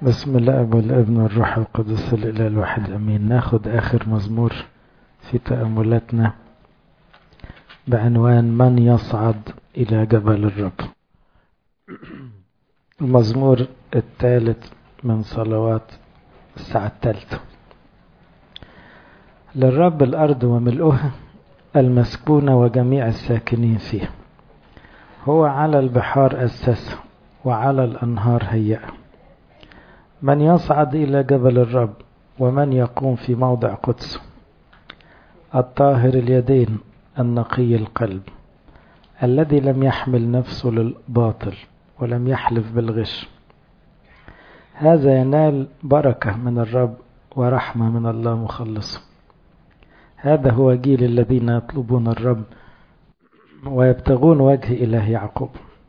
بسم الله والابن والروح القدس الإله الواحد أمين ناخد آخر مزمور في تأملاتنا بعنوان من يصعد إلى جبل الرب المزمور الثالث من صلوات الساعة الثالثة للرب الأرض وملؤها المسكونة وجميع الساكنين فيها هو على البحار أسسه وعلى الأنهار هيئه من يصعد إلى جبل الرب ومن يقوم في موضع قدسه الطاهر اليدين النقي القلب الذي لم يحمل نفسه للباطل ولم يحلف بالغش هذا ينال بركة من الرب ورحمة من الله مخلصه هذا هو جيل الذين يطلبون الرب ويبتغون وجه إله يعقوب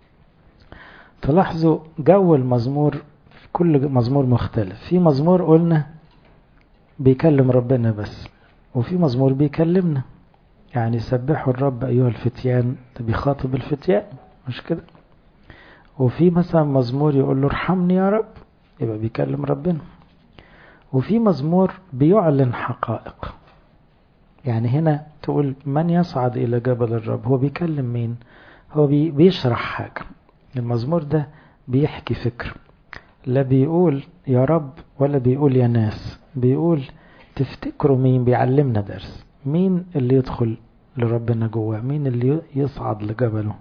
تلاحظوا جو المزمور كل مزمور مختلف في مزمور قلنا بيكلم ربنا بس وفي مزمور بيكلمنا يعني سبحوا الرب أيها الفتيان ده بيخاطب الفتيان مش كده وفي مثلا مزمور يقول له ارحمني يا رب يبقى بيكلم ربنا وفي مزمور بيعلن حقائق يعني هنا تقول من يصعد إلى جبل الرب هو بيكلم مين هو بي بيشرح حاجة المزمور ده بيحكي فكر لا بيقول يا رب ولا بيقول يا ناس بيقول تفتكروا مين بيعلمنا درس مين اللي يدخل لربنا جواه مين اللي يصعد لجبله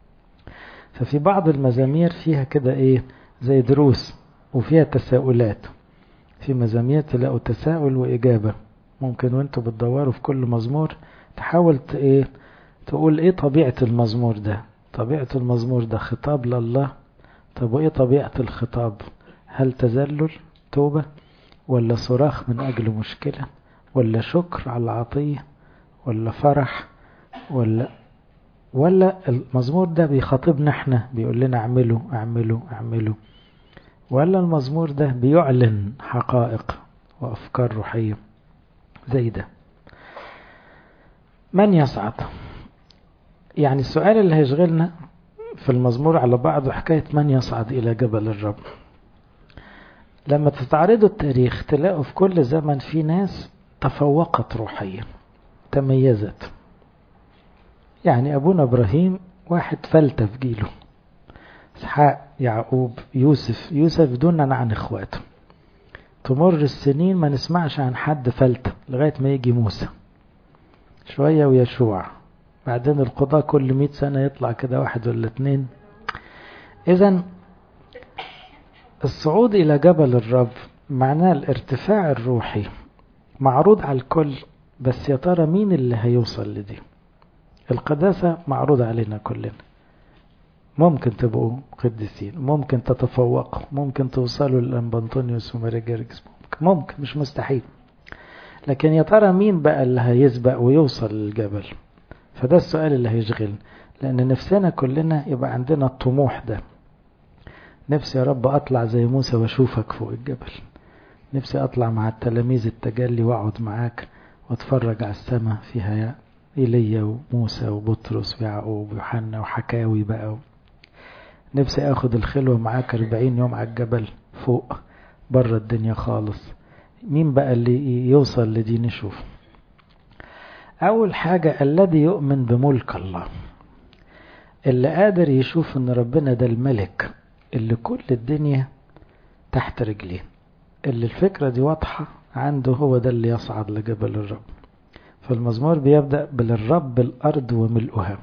ففي بعض المزامير فيها كده ايه زي دروس وفيها تساؤلات في مزامير تلاقوا تساؤل وإجابة ممكن وانتوا بتدوروا في كل مزمور تحاول ايه تقول ايه طبيعة المزمور ده طبيعة المزمور ده خطاب لله طب وايه طبيعة الخطاب هل تذلل توبة ولا صراخ من أجل مشكلة ولا شكر على العطية ولا فرح ولا ولا المزمور ده بيخاطبنا احنا بيقول لنا اعملوا اعملوا اعملوا ولا المزمور ده بيعلن حقائق وأفكار روحية زي ده من يصعد يعني السؤال اللي هيشغلنا في المزمور على بعض حكاية من يصعد إلى جبل الرب لما تتعرضوا التاريخ تلاقوا في كل زمن في ناس تفوقت روحيا تميزت يعني أبونا إبراهيم واحد فلتة في جيله إسحاق يعقوب يوسف يوسف دونا عن إخواته تمر السنين ما نسمعش عن حد فلتة لغاية ما يجي موسى شوية ويشوع بعدين القضاء كل مئة سنة يطلع كده واحد ولا اتنين إذا الصعود إلى جبل الرب معناه الارتفاع الروحي معروض على الكل بس يا ترى مين اللي هيوصل لدي القداسة معروض علينا كلنا ممكن تبقوا قديسين ممكن تتفوقوا ممكن توصلوا للأنبنطونيوس وماري جرجس ممكن ممكن مش مستحيل لكن يا ترى مين بقى اللي هيسبق ويوصل للجبل فده السؤال اللي هيشغلنا لأن نفسنا كلنا يبقى عندنا الطموح ده نفسي يا رب أطلع زي موسى وأشوفك فوق الجبل نفسي أطلع مع التلاميذ التجلي وأقعد معاك وأتفرج على السماء فيها إيليا وموسى وبطرس ويعقوب ويوحنا وحكاوي بقى نفسي أخد الخلوة معاك 40 يوم على الجبل فوق بره الدنيا خالص مين بقى اللي يوصل لدي نشوف أول حاجة الذي يؤمن بملك الله اللي قادر يشوف ان ربنا ده الملك اللي كل الدنيا تحت رجليه اللي الفكرة دي واضحة عنده هو ده اللي يصعد لجبل الرب فالمزمور بيبدأ بالرب الأرض وملؤها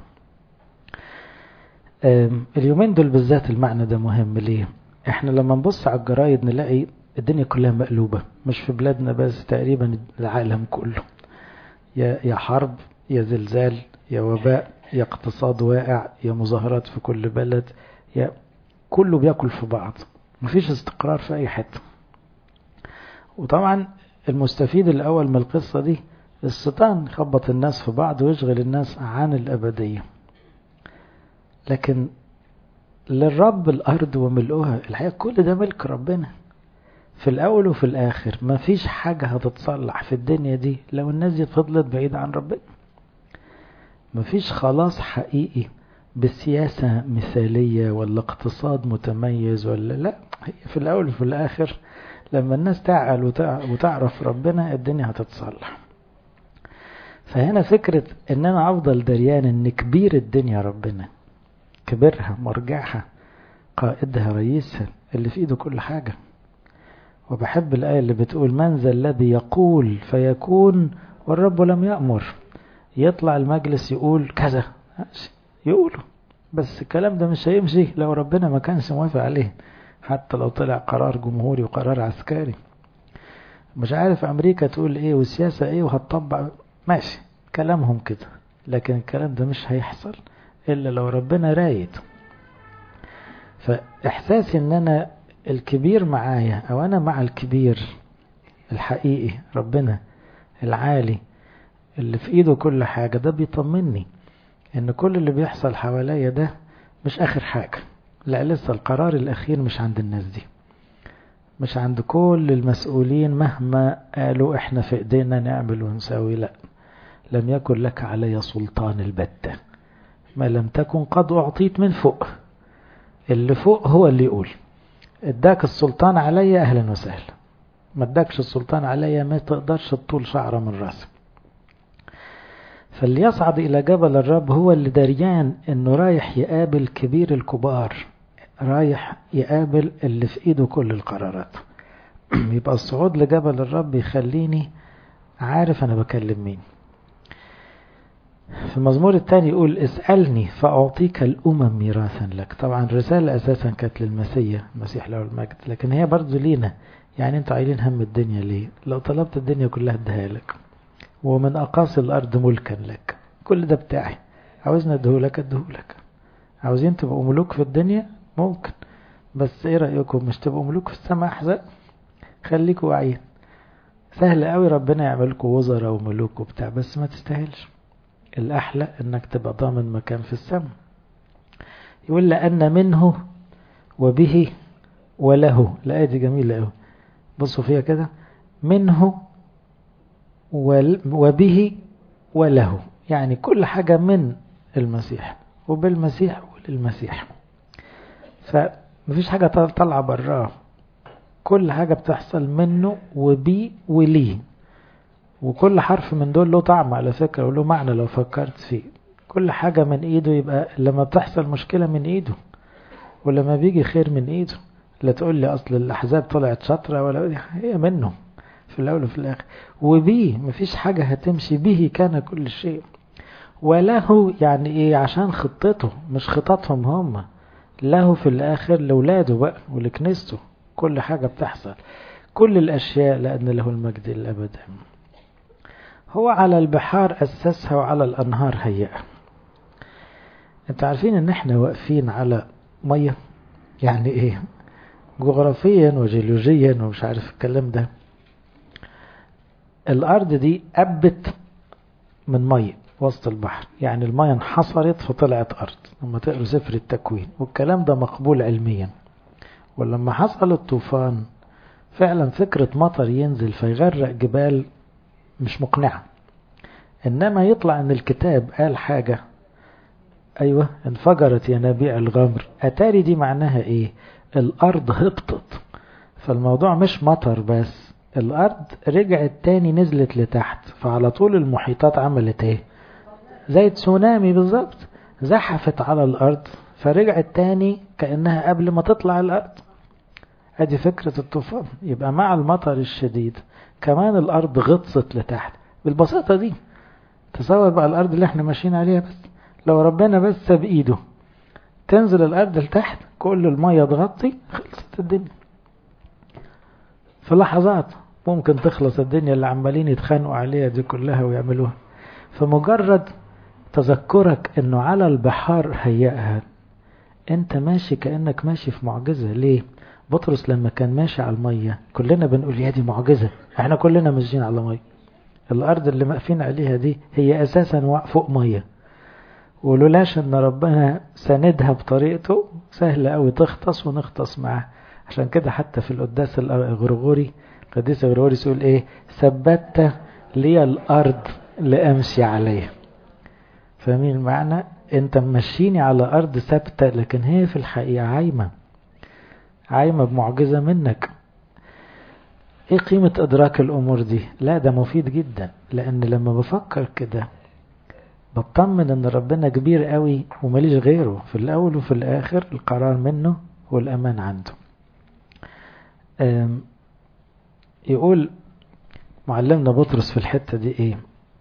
اليومين دول بالذات المعنى ده مهم ليه احنا لما نبص على الجرايد نلاقي الدنيا كلها مقلوبة مش في بلادنا بس تقريبا العالم كله يا يا حرب يا زلزال يا وباء يا اقتصاد واقع يا مظاهرات في كل بلد يا كله بياكل في بعض مفيش استقرار في اي حته وطبعا المستفيد الاول من القصه دي الشيطان يخبط الناس في بعض ويشغل الناس عن الابديه لكن للرب الارض وملؤها الحقيقه كل ده ملك ربنا في الاول وفي الاخر مفيش حاجه هتتصلح في الدنيا دي لو الناس دي فضلت بعيده عن ربنا مفيش خلاص حقيقي بسياسة مثالية ولا اقتصاد متميز ولا لا في الأول وفي الآخر لما الناس تعقل وتعرف ربنا الدنيا هتتصلح فهنا فكرة ان انا افضل دريان ان كبير الدنيا ربنا كبرها مرجعها قائدها رئيسها اللي في ايده كل حاجة وبحب الآية اللي بتقول من ذا الذي يقول فيكون والرب لم يأمر يطلع المجلس يقول كذا يقوله بس الكلام ده مش هيمشي لو ربنا ما كانش موافق عليه حتى لو طلع قرار جمهوري وقرار عسكري مش عارف امريكا تقول ايه والسياسة ايه وهتطبق ماشي كلامهم كده لكن الكلام ده مش هيحصل الا لو ربنا رايد فاحساسي ان انا الكبير معايا او انا مع الكبير الحقيقي ربنا العالي اللي في ايده كل حاجة ده بيطمني ان كل اللي بيحصل حواليا ده مش اخر حاجة لا لسه القرار الاخير مش عند الناس دي مش عند كل المسؤولين مهما قالوا احنا في ايدينا نعمل ونسوي لا لم يكن لك علي سلطان البتة ما لم تكن قد اعطيت من فوق اللي فوق هو اللي يقول اداك السلطان عليا اهلا وسهلا ما اداكش السلطان عليا ما تقدرش تطول شعره من راسك فاللي يصعد إلى جبل الرب هو اللي دريان إنه رايح يقابل كبير الكبار رايح يقابل اللي في إيده كل القرارات يبقى الصعود لجبل الرب يخليني عارف أنا بكلم مين في المزمور الثاني يقول اسألني فأعطيك الأمم ميراثا لك طبعا الرسالة أساسا كانت للمسيح المسيح له المجد لكن هي برضو لينا يعني انتوا عايلين هم الدنيا ليه لو طلبت الدنيا كلها اديها لك ومن أقاصي الأرض ملكا لك كل ده بتاعي عاوزنا ادهولك ادهولك عاوزين تبقوا ملوك في الدنيا ممكن بس ايه رأيكم مش تبقوا ملوك في السماء أحسن خليكوا واعيين سهل قوي ربنا يعملكوا وزراء وملوك وبتاع بس ما تستاهلش الأحلى انك تبقى ضامن مكان في السماء يقول لأن منه وبه وله الآية دي جميلة قوي بصوا فيها كده منه وبه وله يعني كل حاجة من المسيح وبالمسيح وللمسيح فمفيش حاجة طالعة براه كل حاجة بتحصل منه وبي وليه وكل حرف من دول له طعم على فكرة وله معنى لو فكرت فيه كل حاجة من ايده يبقى لما بتحصل مشكلة من ايده ولما بيجي خير من ايده لا تقول لي اصل الاحزاب طلعت شاطرة ولا هي منه في الاول وفي الاخر وبيه مفيش حاجة هتمشي به كان كل شيء وله يعني ايه عشان خطته مش خططهم هم له في الاخر لاولاده بقى ولكنيسته كل حاجة بتحصل كل الاشياء لان له المجد الابد هو على البحار اسسها وعلى الانهار هيئها انتوا عارفين ان احنا واقفين على مية يعني ايه جغرافيا وجيولوجيا ومش عارف الكلام ده الارض دي ابت من مية وسط البحر يعني المية انحصرت فطلعت ارض لما تقروا سفر التكوين والكلام ده مقبول علميا ولما حصل الطوفان فعلا فكرة مطر ينزل فيغرق جبال مش مقنعة انما يطلع ان الكتاب قال حاجة ايوه انفجرت ينابيع الغمر اتاري دي معناها ايه الارض هبطت فالموضوع مش مطر بس الارض رجعت تاني نزلت لتحت فعلى طول المحيطات عملت ايه زي تسونامي بالظبط زحفت على الارض فرجعت تاني كأنها قبل ما تطلع الارض ادي فكرة الطوفان يبقى مع المطر الشديد كمان الارض غطست لتحت بالبساطة دي تصور بقى الارض اللي احنا ماشيين عليها بس لو ربنا بس بايده تنزل الارض لتحت كل المية تغطي خلصت الدنيا في لحظات ممكن تخلص الدنيا اللي عمالين يتخانقوا عليها دي كلها ويعملوها فمجرد تذكرك انه على البحار هيئها انت ماشي كأنك ماشي في معجزة ليه بطرس لما كان ماشي على المية كلنا بنقول يا دي معجزة احنا كلنا ماشيين على مية الارض اللي مقفين عليها دي هي اساسا فوق مية ولولاش ان ربنا ساندها بطريقته سهل قوي تغطس ونغطس معاه عشان كده حتى في القداس الغرغوري القديس الغرغوري يقول ايه ثبت لي الارض لامشي عليها فاهمين المعنى انت ممشيني على ارض ثابته لكن هي في الحقيقه عايمه عايمة بمعجزة منك ايه قيمة ادراك الامور دي لا ده مفيد جدا لان لما بفكر كده بطمن ان ربنا كبير قوي ومليش غيره في الاول وفي الاخر القرار منه والامان عنده يقول معلمنا بطرس في الحتة دي ايه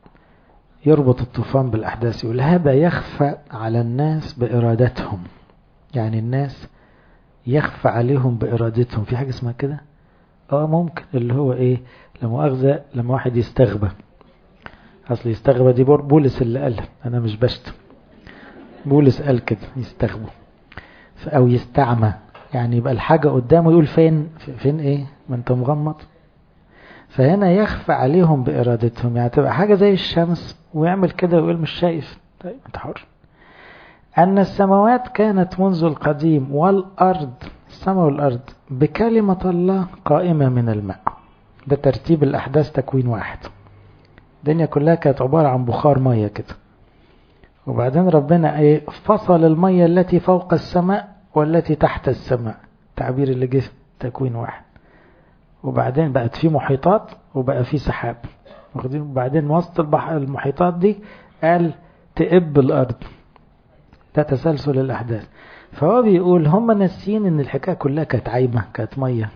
يربط الطوفان بالاحداث يقول هذا يخفى على الناس بارادتهم يعني الناس يخفى عليهم بارادتهم في حاجة اسمها كده اه ممكن اللي هو ايه لما اخذ لما واحد يستغبى اصل يستغبى دي بولس اللي قالها انا مش بشتم بولس قال كده يستغبى او يستعمى يعني يبقى الحاجة قدامه يقول فين فين ايه ما انت مغمض فهنا يخفى عليهم بإرادتهم يعني تبقى حاجة زي الشمس ويعمل كده ويقول مش شايف طيب انت حر أن السماوات كانت منذ القديم والأرض السماء والأرض بكلمة الله قائمة من الماء ده ترتيب الأحداث تكوين واحد الدنيا كلها كانت عبارة عن بخار مية كده وبعدين ربنا ايه فصل المية التي فوق السماء والتي تحت السماء تعبير اللي جه تكوين واحد وبعدين بقت في محيطات وبقى في سحاب واخدين وبعدين وسط البحر المحيطات دي قال تقب الأرض ده تسلسل الأحداث فهو بيقول هم ناسيين ان الحكاية كلها كانت عايمة كانت مية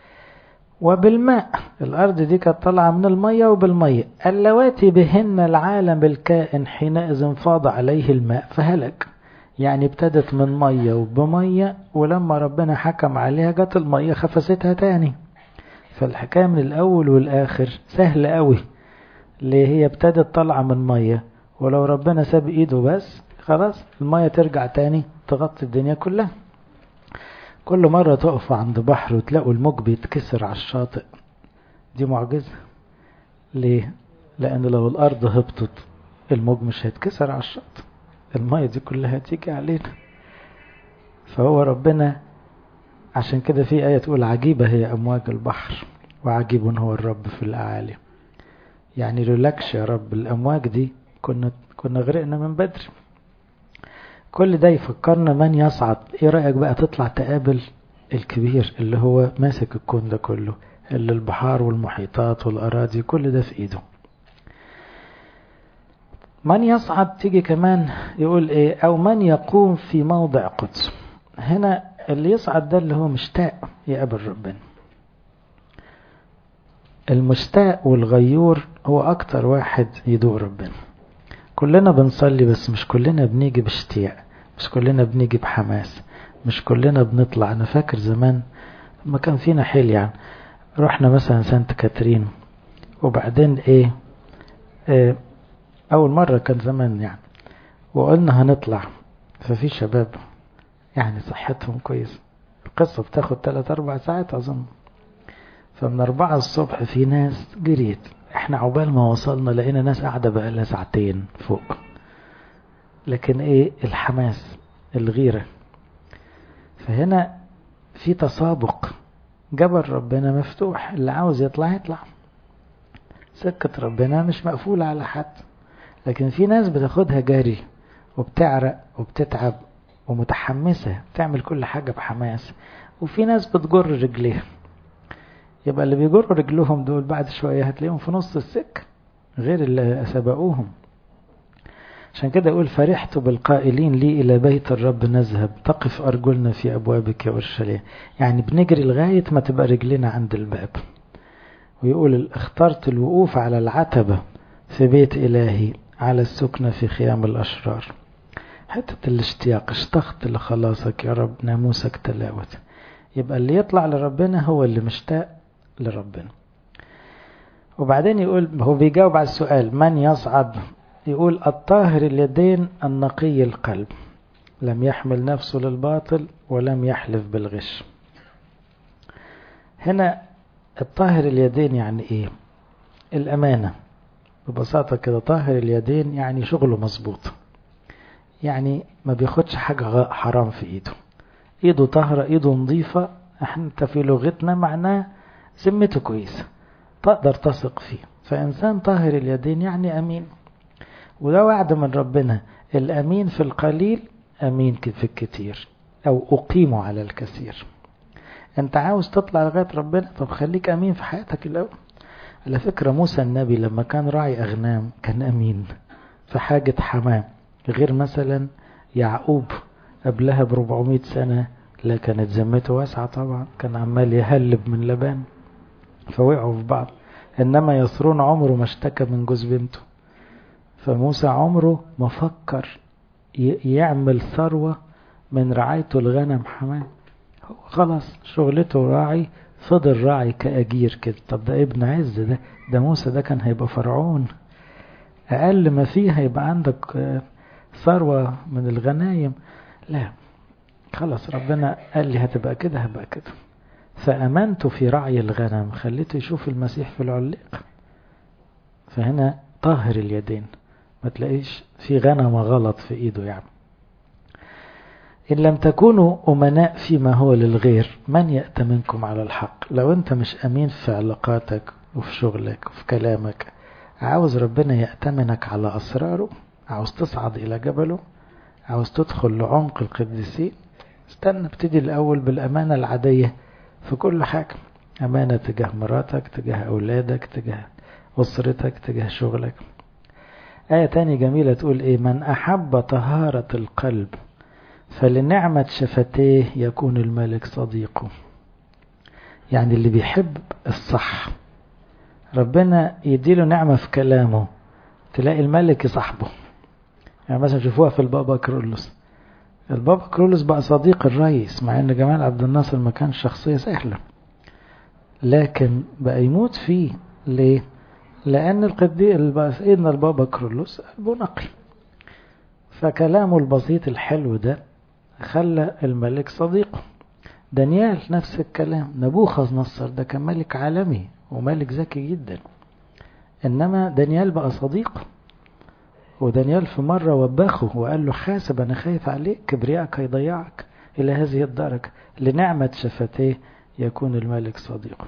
وبالماء الأرض دي كانت طالعة من المية وبالمية اللواتي بهن العالم الكائن حينئذ فاض عليه الماء فهلك يعني ابتدت من مية وبمية ولما ربنا حكم عليها جت المية خفستها تاني فالحكاية من الأول والآخر سهل قوي اللي هي ابتدت طالعة من مية ولو ربنا ساب ايده بس خلاص المية ترجع تاني تغطي الدنيا كلها كل مرة تقفوا عند بحر وتلاقوا الموج بيتكسر على الشاطئ دي معجزة ليه؟ لأن لو الأرض هبطت الموج مش هيتكسر على الشاطئ المية دي كلها هتيجي علينا فهو ربنا عشان كده في آية تقول عجيبة هي أمواج البحر وعجيب هو الرب في الأعالي يعني ريلاكش يا رب الأمواج دي كنا كنا غرقنا من بدري كل ده يفكرنا من يصعد ايه رأيك بقى تطلع تقابل الكبير اللي هو ماسك الكون ده كله اللي البحار والمحيطات والأراضي كل ده في ايده من يصعد تيجي كمان يقول ايه او من يقوم في موضع قدس هنا اللي يصعد ده اللي هو مشتاق يقابل ربنا المشتاق والغيور هو اكتر واحد يدوق ربنا كلنا بنصلي بس مش كلنا بنيجي باشتياق مش كلنا بنيجي بحماس مش كلنا بنطلع انا فاكر زمان ما كان فينا حيل يعني رحنا مثلا سانت كاترين وبعدين ايه, إيه اول مرة كان زمان يعني وقلنا هنطلع ففي شباب يعني صحتهم كويس القصة بتاخد 3 4 ساعات اظن فمن أربعة الصبح في ناس جريت احنا عقبال ما وصلنا لقينا ناس قاعدة بقالها ساعتين فوق لكن ايه الحماس الغيرة فهنا في تسابق جبل ربنا مفتوح اللي عاوز يطلع يطلع سكة ربنا مش مقفولة على حد لكن في ناس بتاخدها جري وبتعرق وبتتعب ومتحمسة تعمل كل حاجة بحماس وفي ناس بتجر رجليها يبقى اللي بيجروا رجلهم دول بعد شوية هتلاقيهم في نص السكة غير اللي سبقوهم عشان كده أقول فرحت بالقائلين لي إلى بيت الرب نذهب تقف أرجلنا في أبوابك يا أورشليم يعني بنجري لغاية ما تبقى رجلنا عند الباب ويقول اخترت الوقوف على العتبة في بيت إلهي على السكنة في خيام الأشرار حتة الاشتياق اشتقت لخلاصك يا رب ناموسك تلاوت يبقى اللي يطلع لربنا هو اللي مشتاق لربنا وبعدين يقول هو بيجاوب على السؤال من يصعد يقول الطاهر اليدين النقي القلب لم يحمل نفسه للباطل ولم يحلف بالغش هنا الطاهر اليدين يعني ايه الامانة ببساطة كده طاهر اليدين يعني شغله مظبوط يعني ما بياخدش حاجة حرام في ايده ايده طاهرة ايده نظيفة احنا في لغتنا معناه ذمته كويسة تقدر تثق فيه فإنسان طاهر اليدين يعني أمين وده وعد من ربنا الأمين في القليل أمين في الكثير أو أقيم على الكثير انت عاوز تطلع لغاية ربنا طب خليك امين في حياتك الاول على فكرة موسى النبي لما كان راعي اغنام كان امين في حاجة حمام غير مثلا يعقوب قبلها ب 400 سنة لا كانت ذمته واسعة طبعا كان عمال يهلب من لبان فوقعوا في بعض انما يسرون عمره ما اشتكى من جوز بنته فموسى عمره ما فكر يعمل ثروة من رعايته الغنم حمام هو خلاص شغلته راعي فضل راعي كأجير كده طب ده ابن عز ده ده موسى ده كان هيبقى فرعون أقل ما فيه هيبقى عندك ثروة من الغنايم لا خلاص ربنا قال لي هتبقى كده هبقى كده فأمنت في رعي الغنم خليته يشوف المسيح في العليق فهنا طاهر اليدين ما تلاقيش في غنم غلط في ايده يعني إن لم تكونوا أمناء فيما هو للغير من يأتمنكم على الحق لو أنت مش أمين في علاقاتك وفي شغلك وفي كلامك عاوز ربنا يأتمنك على أسراره عاوز تصعد إلى جبله عاوز تدخل لعمق القديسين استنى ابتدي الأول بالأمانة العادية في كل حاجة أمانة تجاه مراتك تجاه أولادك تجاه أسرتك تجاه شغلك آية تانية جميلة تقول إيه من أحب طهارة القلب فلنعمة شفتيه يكون الملك صديقه يعني اللي بيحب الصح ربنا يديله نعمة في كلامه تلاقي الملك صاحبه يعني مثلا شوفوها في البابا كرولوس البابا كرولوس بقى صديق الرئيس مع ان جمال عبد الناصر ما كانش شخصية سهلة لكن بقى يموت فيه ليه لأن القدي سيدنا البابا كرولوس قلبه نقي فكلامه البسيط الحلو ده خلى الملك صديقه دانيال نفس الكلام نبوخذ نصر ده كان ملك عالمي وملك ذكي جدا إنما دانيال بقى صديقه ودانيال في مرة وبخه وقال له حاسب أنا خايف عليك كبريائك هيضيعك إلى هذه الدرجة لنعمة شفتيه يكون الملك صديقه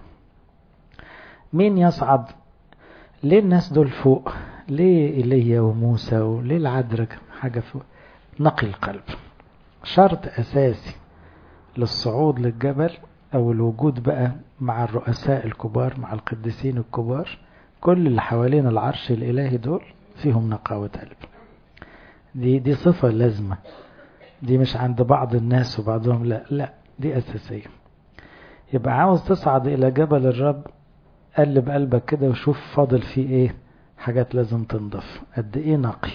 مين يصعد ليه الناس دول فوق ليه إيليا وموسى وليه العدرك حاجة فوق نقي القلب شرط أساسي للصعود للجبل أو الوجود بقى مع الرؤساء الكبار مع القديسين الكبار كل اللي حوالين العرش الإلهي دول فيهم نقاوة قلب دي دي صفة لازمة دي مش عند بعض الناس وبعضهم لا لا دي أساسية يبقى عاوز تصعد إلى جبل الرب قلب قلبك كده وشوف فاضل فيه ايه حاجات لازم تنضف قد ايه نقي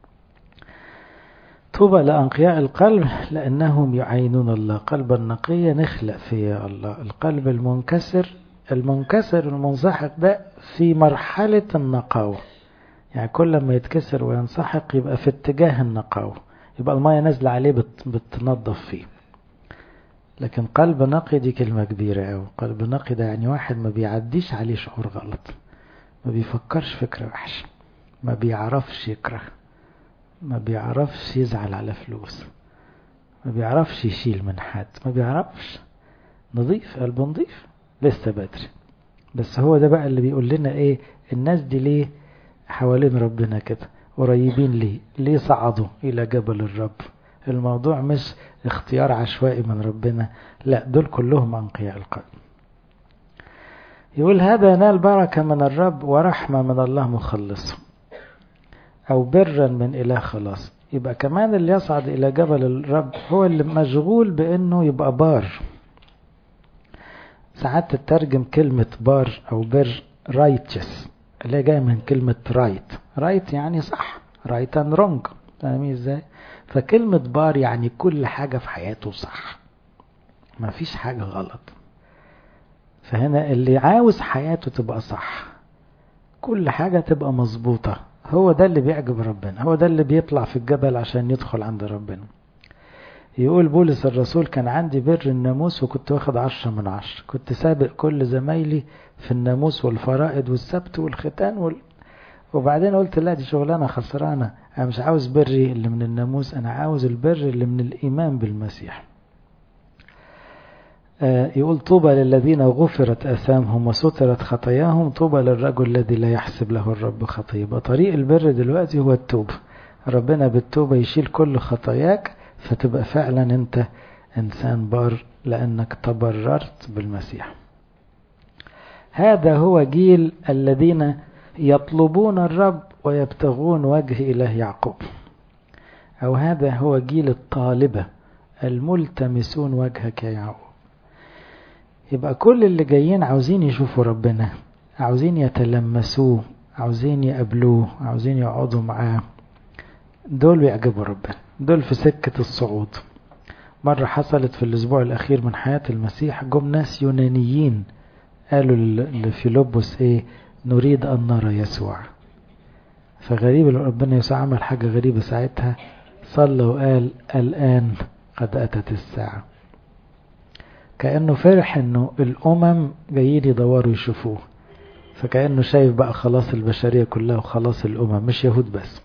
طوبى لأنقياء القلب لأنهم يعينون الله قلبا نقيا نخلق فيه الله القلب المنكسر المنكسر المنسحق ده في مرحلة النقاوة يعني كل ما يتكسر وينسحق يبقى في اتجاه النقاوة يبقى المية نازلة عليه بت بتنظف فيه لكن قلب نقي دي كلمة كبيرة أوي قلب نقي ده يعني واحد ما بيعديش عليه شعور غلط ما بيفكرش فكرة وحشة ما بيعرفش يكره ما بيعرفش يزعل على فلوس ما بيعرفش يشيل من حد ما بيعرفش نظيف قلبه نظيف لسه بدري بس هو ده بقى اللي بيقول لنا ايه الناس دي ليه حوالين ربنا كده قريبين ليه ليه صعدوا الى جبل الرب الموضوع مش اختيار عشوائي من ربنا لا دول كلهم أنقياء القلب يقول هذا ينال بركة من الرب ورحمة من الله مخلصه أو برا من إله خلاص يبقى كمان اللي يصعد إلى جبل الرب هو اللي مشغول بأنه يبقى بار ساعات تترجم كلمة بار أو بر رايتشس اللي هي جاية من كلمة رايت رايت يعني صح رايت اند رونج فاهمين ازاي فكلمة بار يعني كل حاجة في حياته صح ما فيش حاجة غلط فهنا اللي عاوز حياته تبقى صح كل حاجة تبقى مظبوطة هو ده اللي بيعجب ربنا هو ده اللي بيطلع في الجبل عشان يدخل عند ربنا يقول بولس الرسول كان عندي بر الناموس وكنت واخد عشرة من عشرة كنت سابق كل زمايلي في الناموس والفرائض والسبت والختان وال... وبعدين قلت لا دي شغلانة خسرانة أنا مش عاوز بري اللي من الناموس أنا عاوز البر اللي من الإيمان بالمسيح آه يقول طوبى للذين غفرت أثامهم وسترت خطاياهم طوبى للرجل الذي لا يحسب له الرب خطية يبقى طريق البر دلوقتي هو التوبة ربنا بالتوبة يشيل كل خطاياك فتبقى فعلا انت إنسان بار لأنك تبررت بالمسيح هذا هو جيل الذين يطلبون الرب ويبتغون وجه إله يعقوب أو هذا هو جيل الطالبة الملتمسون وجهك يا يعقوب يبقى كل اللي جايين عاوزين يشوفوا ربنا عاوزين يتلمسوه عاوزين يقابلوه عاوزين يقعدوا معاه دول بيعجبوا ربنا دول في سكة الصعود مرة حصلت في الأسبوع الأخير من حياة المسيح جم ناس يونانيين قالوا لفيلبس إيه نريد أن نرى يسوع فغريب ربنا يسوع عمل حاجة غريبة ساعتها صلى وقال الآن قد أتت الساعة كأنه فرح أنه الأمم جايين يدوروا يشوفوه فكأنه شايف بقى خلاص البشرية كلها وخلاص الأمم مش يهود بس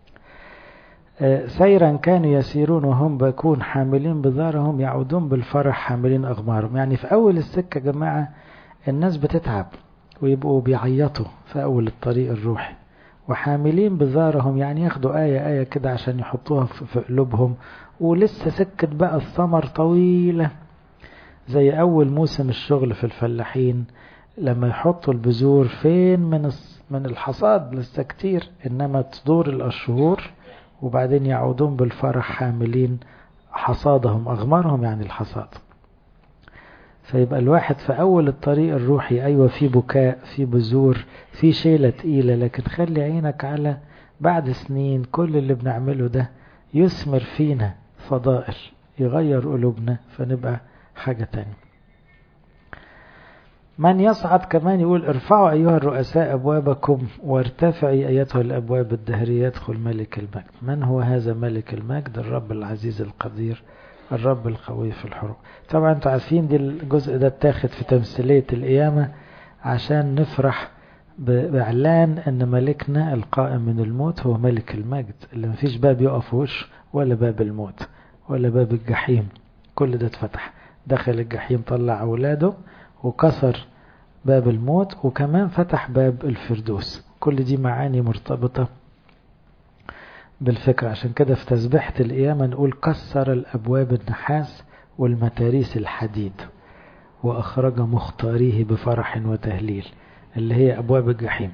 سيرا كانوا يسيرون وهم باكون حاملين بذارهم يعودون بالفرح حاملين أغمارهم يعني في أول السكة جماعة الناس بتتعب ويبقوا بيعيطوا في أول الطريق الروحي وحاملين بذارهم يعني ياخدوا آية آية كده عشان يحطوها في قلوبهم ولسه سكة بقى الثمر طويلة زي أول موسم الشغل في الفلاحين لما يحطوا البذور فين من من الحصاد لسه كتير إنما تدور الأشهر وبعدين يعودون بالفرح حاملين حصادهم أغمارهم يعني الحصاد فيبقى الواحد في أول الطريق الروحي أيوة في بكاء في بذور في شيلة تقيلة لكن خلي عينك على بعد سنين كل اللي بنعمله ده يثمر فينا فضائل يغير قلوبنا فنبقى حاجة تانية من يصعد كمان يقول ارفعوا أيها الرؤساء أبوابكم وارتفعي أيتها الأبواب الدهرية يدخل ملك المجد من هو هذا ملك المجد الرب العزيز القدير الرب القوي في الحروب طبعا انتوا عارفين دي الجزء ده اتاخد في تمثيلية القيامة عشان نفرح بإعلان أن ملكنا القائم من الموت هو ملك المجد اللي مفيش باب يقف وش ولا باب الموت ولا باب الجحيم كل ده اتفتح دخل الجحيم طلع أولاده وكسر باب الموت وكمان فتح باب الفردوس كل دي معاني مرتبطة بالفكرة عشان كده في تسبيحة القيامة نقول كسر الأبواب النحاس والمتاريس الحديد وأخرج مختاريه بفرح وتهليل اللي هي أبواب الجحيم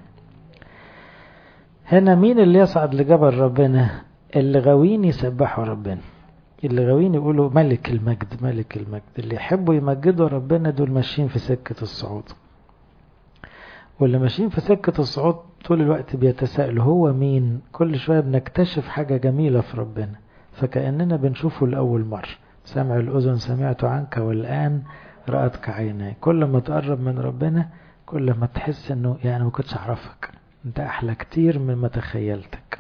هنا مين اللي يصعد لجبل ربنا اللي غاويين يسبحوا ربنا اللي غاويين يقولوا ملك المجد ملك المجد اللي يحبوا يمجدوا ربنا دول ماشيين في سكة الصعود واللي ماشيين في سكة الصعود طول الوقت بيتساءلوا هو مين كل شوية بنكتشف حاجة جميلة في ربنا فكأننا بنشوفه لأول مرة سمع الأذن سمعت عنك والآن رأتك عيناي كل ما تقرب من ربنا كل ما تحس انه يعني ما كنتش اعرفك انت احلى كتير مما تخيلتك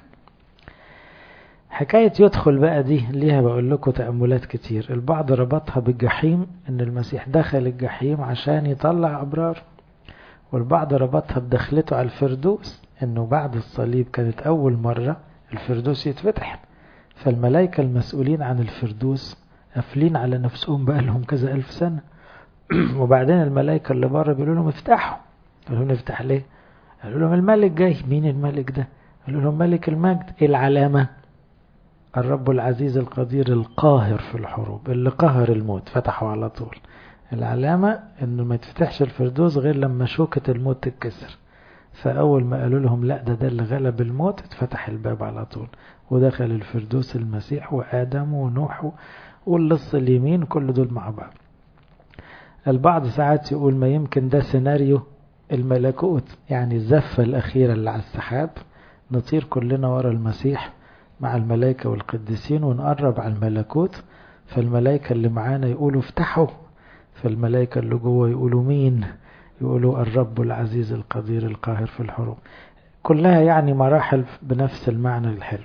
حكاية يدخل بقى دي ليها بقول لكم تأملات كتير البعض ربطها بالجحيم ان المسيح دخل الجحيم عشان يطلع ابرار والبعض ربطها بدخلته على الفردوس انه بعد الصليب كانت اول مرة الفردوس يتفتح فالملائكة المسؤولين عن الفردوس قافلين على نفسهم بقى لهم كذا ألف سنة وبعدين الملائكة اللي بره بيقولوا لهم افتحوا قالوا لهم نفتح ليه قالوا لهم الملك جاي مين الملك ده قالوا لهم ملك المجد ايه العلامة الرب العزيز القدير القاهر في الحروب اللي قهر الموت فتحوا على طول العلامة انه ما يتفتحش الفردوس غير لما شوكة الموت تتكسر فأول ما قالوا لهم لا ده ده اللي غلب الموت اتفتح الباب على طول ودخل الفردوس المسيح وآدم ونوح واللص اليمين كل دول مع بعض البعض ساعات يقول ما يمكن ده سيناريو الملكوت يعني الزفة الأخيرة اللي على السحاب نطير كلنا ورا المسيح مع الملائكة والقديسين ونقرب على الملكوت فالملائكة اللي معانا يقولوا افتحوا فالملائكة اللي جوه يقولوا مين يقولوا الرب العزيز القدير القاهر في الحروب كلها يعني مراحل بنفس المعنى الحلو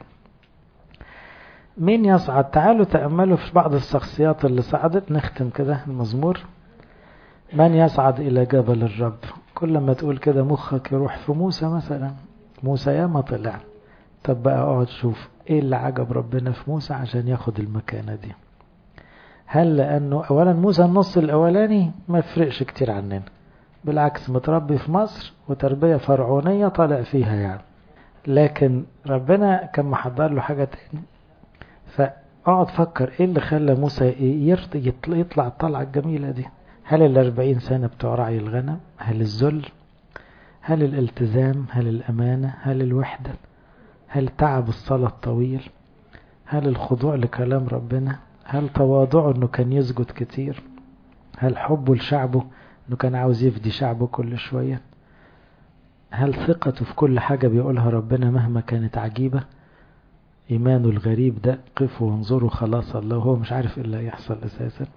مين يصعد تعالوا تأملوا في بعض الشخصيات اللي صعدت نختم كده المزمور من يصعد إلى جبل الرب كل ما تقول كده مخك يروح في موسى مثلا موسى ياما طلع طب بقى اقعد شوف ايه اللي عجب ربنا في موسى عشان ياخد المكانة دي هل لأنه أولا موسى النص الأولاني ما يفرقش كتير عننا بالعكس متربي في مصر وتربية فرعونية طالع فيها يعني لكن ربنا كان محضر له حاجة تاني اقعد فكر ايه اللي خلى موسى يطلع الطلعة الجميلة دي هل الأربعين سنة بتوع رعي الغنم هل الذل هل الالتزام هل الأمانة هل الوحدة هل تعب الصلاة الطويل هل الخضوع لكلام ربنا هل تواضعه انه كان يسجد كتير هل حبه لشعبه انه كان عاوز يفدي شعبه كل شوية هل ثقته في كل حاجة بيقولها ربنا مهما كانت عجيبة إيمانه الغريب ده قفوا وانظروا خلاص الله وهو مش عارف إيه اللي هيحصل أساسا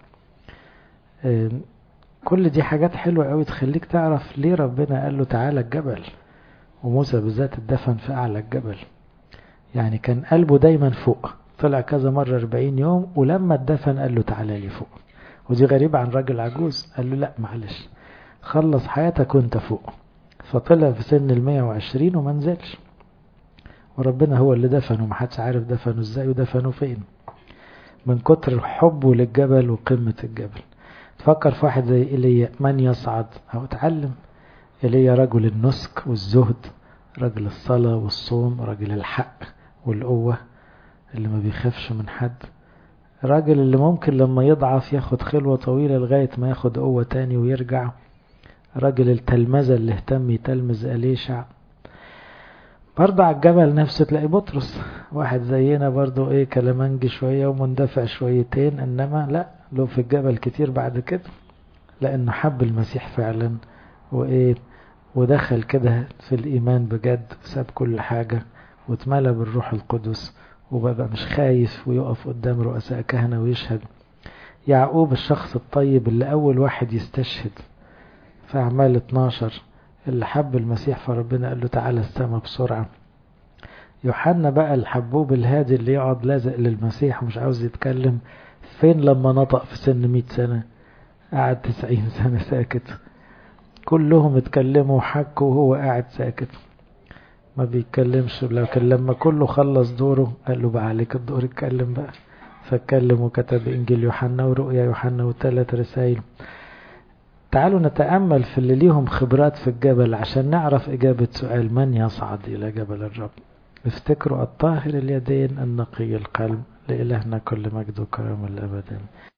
كل دي حاجات حلوة قوي تخليك تعرف ليه ربنا قال له تعالى الجبل وموسى بالذات اتدفن في أعلى الجبل يعني كان قلبه دايما فوق طلع كذا مرة 40 يوم ولما اتدفن قال له تعالى لي فوق ودي غريبة عن راجل عجوز قال له لا معلش خلص حياتك وانت فوق فطلع في سن ال 120 وما نزلش وربنا هو اللي دفنه محدش عارف دفنه ازاي ودفنه فين من كتر حبه للجبل وقمة الجبل تفكر في واحد زي إيليا من يصعد أو اتعلم إيليا رجل النسك والزهد رجل الصلاة والصوم رجل الحق والقوة اللي ما بيخافش من حد راجل اللي ممكن لما يضعف ياخد خلوة طويلة لغاية ما ياخد قوة تاني ويرجع راجل التلمذة اللي اهتم يتلمذ أليشع برضه على الجبل نفسه تلاقي بطرس واحد زينا برضه ايه كلامنجي شوية ومندفع شويتين انما لا له في الجبل كتير بعد كده لانه حب المسيح فعلا وايه ودخل كده في الايمان بجد وساب كل حاجة واتملى بالروح القدس وبقى مش خايف ويقف قدام رؤساء كهنة ويشهد يعقوب الشخص الطيب اللي اول واحد يستشهد في اعمال 12 اللي حب المسيح فربنا قال له تعالى السما بسرعة يوحنا بقى الحبوب الهادي اللي يقعد لازق للمسيح ومش عاوز يتكلم فين لما نطق في سن مئة سنة قعد تسعين سنة ساكت كلهم اتكلموا وحكوا وهو قاعد ساكت ما بيتكلمش لكن لما كله خلص دوره قال له بقى عليك الدور اتكلم بقى فاتكلم وكتب انجيل يوحنا ورؤيا يوحنا وثلاث رسائل تعالوا نتأمل في اللي ليهم خبرات في الجبل عشان نعرف إجابة سؤال من يصعد إلى جبل الرب افتكروا الطاهر اليدين النقي القلب لإلهنا كل مجد وكرم الأبد